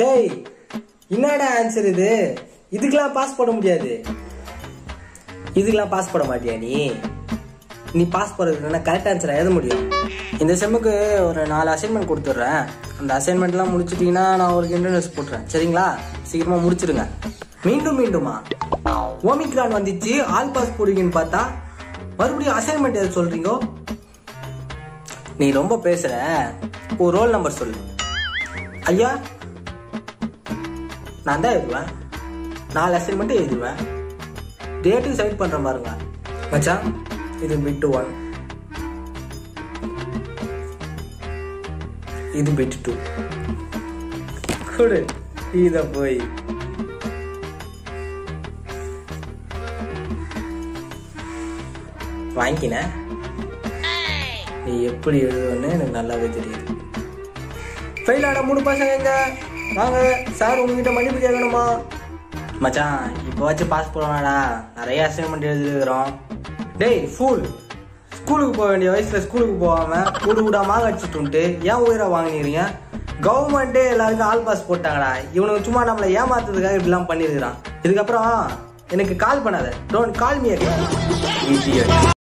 டேய் என்னடா ஆன்சர் இது இதுக்கெல்லாம் பாஸ் போட முடியாது இதுக்கெல்லாம் பாஸ் போட மாட்டியா நீ நீ பாஸ் போடுறதுக்கு கரெக்ட் ஆன்சர் எழுத முடியும் இந்த செம்முக்கு ஒரு நாலு அசைன்மெண்ட் கொடுத்துட்றேன் அந்த அசைன்மெண்ட்லாம் முடிச்சிட்டிங்கன்னா நான் ஒரு இன்டர்னல்ஸ் போட்டுறேன் சரிங்களா சீக்கிரமா முடிச்சிடுங்க மீண்டும் மீண்டுமா ஓமிக்ரான் வந்துச்சு ஆல் பாஸ் போடுவீங்கன்னு பார்த்தா மறுபடியும் அசைன்மெண்ட் எது சொல்றீங்க நீ ரொம்ப பேசுற ஒரு ரோல் நம்பர் சொல்லு ஐயா நான் தான் எழுதுவேன் நாலு அசைன்மெண்ட் எழுதுவேன் டேட்டும் சப்மிட் பண்ற பாருங்க மச்சான் இது பிட் ஒன் இது பிட் டூ கொடு இத போய் வாங்கிக்கின நீ எப்படி எழுதுவன்னு எனக்கு நல்லாவே தெரியுது ஃபெயில் ஆன மூணு பசங்க எங்க வாங்க சார் உங்ககிட்ட மன்னிப்பு கேட்கணுமா மச்சான் இப்போ வச்சு பாஸ் பண்ணுவாடா நிறைய அசைன்மெண்ட் எழுதிருக்கிறோம் டேய் ஃபூல் ஸ்கூலுக்கு போக வேண்டிய வயசுல ஸ்கூலுக்கு போகாம கூடு கூடாம அடிச்சுட்டு ஏன் உயிரை வாங்கினீங்க கவர்மெண்ட்டே எல்லாருக்கும் ஆல் பாஸ் போட்டாங்கடா இவனுக்கு சும்மா நம்மளை ஏமாத்துறதுக்காக இப்படிலாம் பண்ணியிருக்கிறான் இதுக்கப்புறம் எனக்கு கால் பண்ணாத டோன்ட் கால் மீ